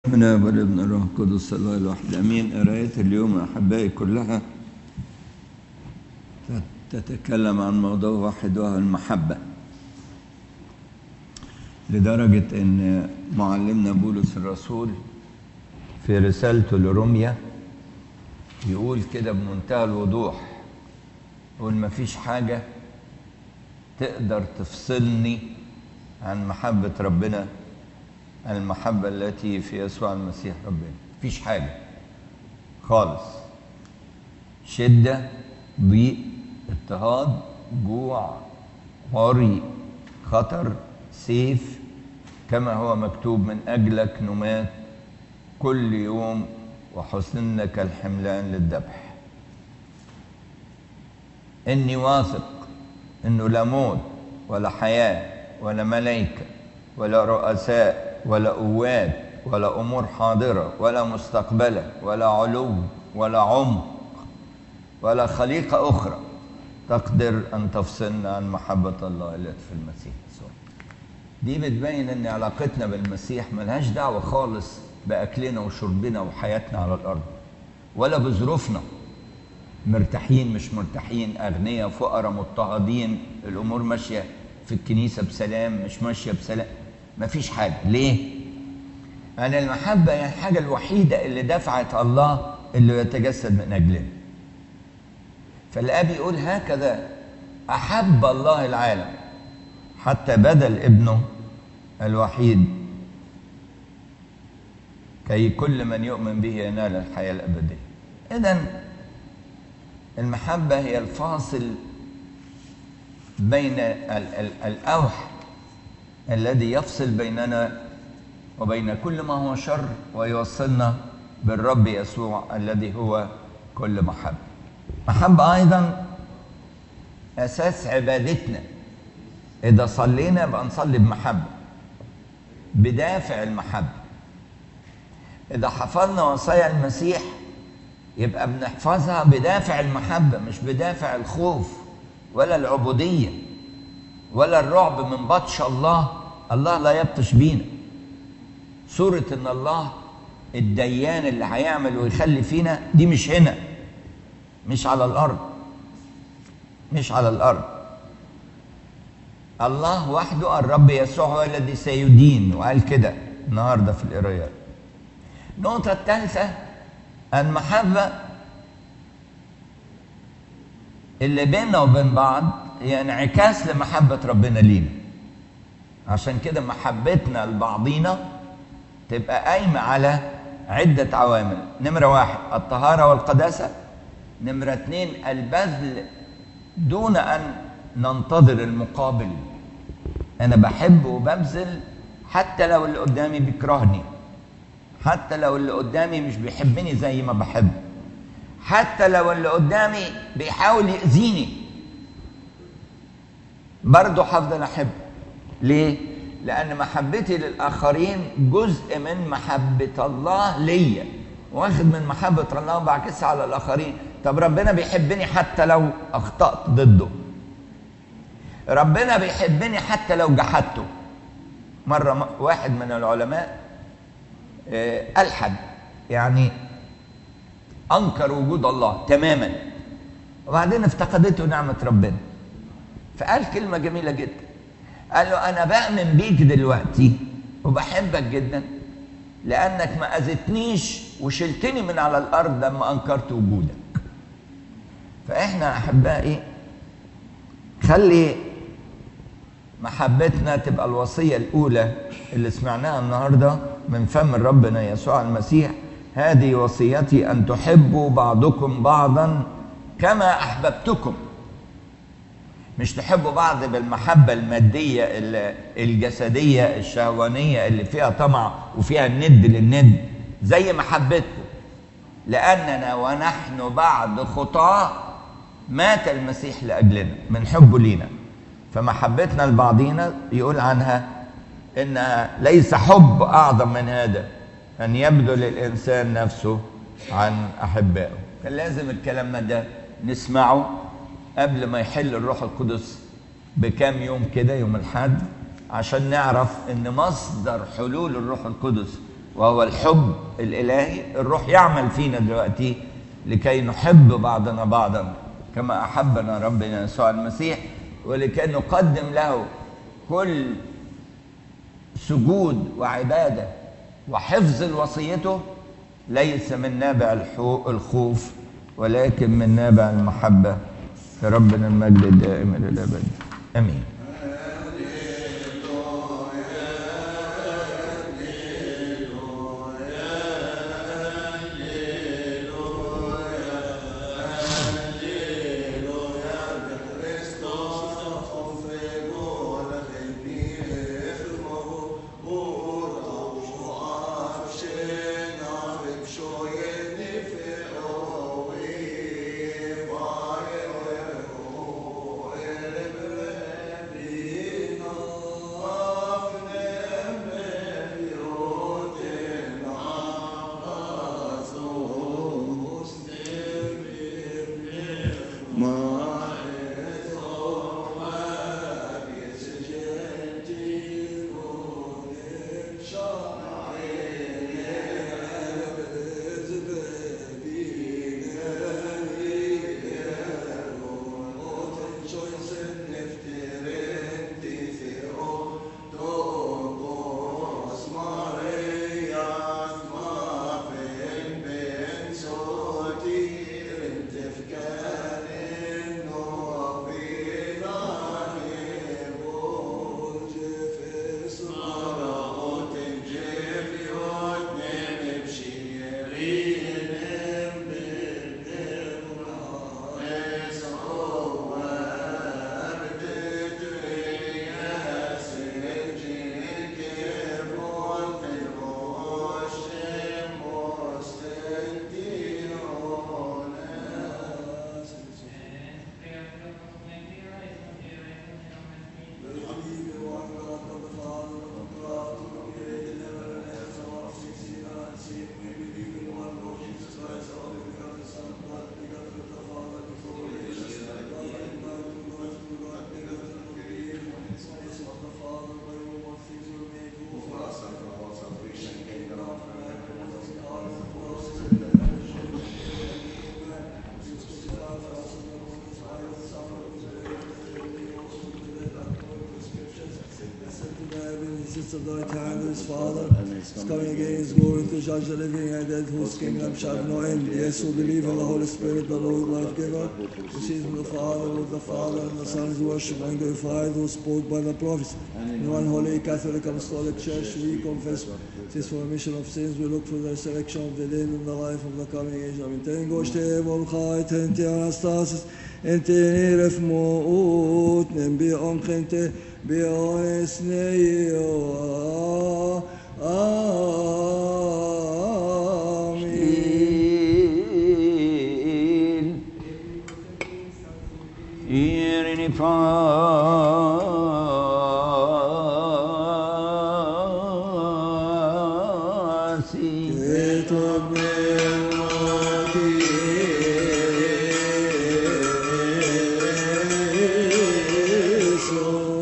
من والابن الروح القدس الله الواحد امين قرايه اليوم احبائي كلها تتكلم عن موضوع واحد وهو المحبه لدرجه ان معلمنا بولس الرسول في رسالته لروميا يقول كده بمنتهى الوضوح يقول ما فيش حاجه تقدر تفصلني عن محبه ربنا المحبة التي في يسوع المسيح ربنا مفيش حاجة خالص شدة ضيق اضطهاد جوع عري خطر سيف كما هو مكتوب من أجلك نمات كل يوم وحسننا كالحملان للذبح إني واثق إنه لا موت ولا حياة ولا ملائكة ولا رؤساء ولا قوات ولا امور حاضره ولا مستقبله ولا علو ولا عمق ولا خليقه اخرى تقدر ان تفصلنا عن محبه الله التي في المسيح يسوع دي بتبين ان علاقتنا بالمسيح ملهاش دعوه خالص باكلنا وشربنا وحياتنا على الارض ولا بظروفنا مرتاحين مش مرتاحين اغنياء فقراء مضطهدين الامور ماشيه في الكنيسه بسلام مش ماشيه بسلام مفيش حاجة ليه؟ أن المحبة هي الحاجة الوحيدة اللي دفعت الله اللي يتجسد من أجلنا فالآب يقول هكذا أحب الله العالم حتى بذل ابنه الوحيد كي كل من يؤمن به ينال الحياة الأبدية إذا المحبة هي الفاصل بين الأوح الذي يفصل بيننا وبين كل ما هو شر ويوصلنا بالرب يسوع الذي هو كل محبة محبة أيضا أساس عبادتنا إذا صلينا يبقى نصلي بمحبة بدافع المحبة إذا حفظنا وصايا المسيح يبقى بنحفظها بدافع المحبة مش بدافع الخوف ولا العبودية ولا الرعب من بطش الله الله لا يبطش بينا صورة ان الله الديان اللي هيعمل ويخلي فينا دي مش هنا مش على الارض مش على الارض الله وحده الرب يسوع هو الذي سيدين وقال كده النهارده في القرايات النقطة الثالثة المحبة اللي بيننا وبين بعض هي انعكاس لمحبة ربنا لينا عشان كده محبتنا لبعضينا تبقى قايمة على عدة عوامل نمرة واحد الطهارة والقداسة نمرة اتنين البذل دون أن ننتظر المقابل أنا بحب وببذل حتى لو اللي قدامي بيكرهني حتى لو اللي قدامي مش بيحبني زي ما بحب حتى لو اللي قدامي بيحاول يأذيني برضه هفضل أحبه ليه؟ لأن محبتي للآخرين جزء من محبة الله ليا واخد من محبة الله وبعكسها على الآخرين طب ربنا بيحبني حتى لو أخطأت ضده ربنا بيحبني حتى لو جحدته مرة واحد من العلماء ألحد يعني أنكر وجود الله تماما وبعدين افتقدته نعمة ربنا فقال كلمة جميلة جدا قال له أنا بأمن بيك دلوقتي وبحبك جدا لأنك ما أذتنيش وشلتني من على الأرض لما أنكرت وجودك فإحنا أحبائي خلي محبتنا تبقى الوصية الأولى اللي سمعناها النهاردة من فم ربنا يسوع المسيح هذه وصيتي أن تحبوا بعضكم بعضا كما أحببتكم مش تحبوا بعض بالمحبة المادية الجسدية الشهوانية اللي فيها طمع وفيها الند للند زي محبتكم لأننا ونحن بعد خطاة مات المسيح لأجلنا من حبه لينا فمحبتنا لبعضينا يقول عنها إنها ليس حب أعظم من هذا أن يبذل الإنسان نفسه عن أحبائه كان لازم الكلام ده نسمعه قبل ما يحل الروح القدس بكام يوم كده يوم الحد عشان نعرف ان مصدر حلول الروح القدس وهو الحب الإلهي الروح يعمل فينا دلوقتي لكي نحب بعضنا بعضا كما أحبنا ربنا يسوع المسيح ولكي نقدم له كل سجود وعبادة وحفظ لوصيته ليس من نابع الحو- الخوف ولكن من نابع المحبة لربنا المجد الدائم إلى الأبد آمين existence of thy time, whose Father is coming again, his glory to judge the living and dead, whose kingdom shall have no end. Yes, who believe in the Holy Spirit, the Lord life giver, who proceeds from the Father, with the Father and the Son is worshipped and glorified, who spoke by the prophets. In one holy Catholic Apostolic Church, we confess this for remission of sins. We look for the resurrection of the dead and the life of the coming age. Amen. Tengo ste volchai, tenti anastasis, enti niref mo'ut, nem bi omchente, bi oes neio. Amen. Irini fasi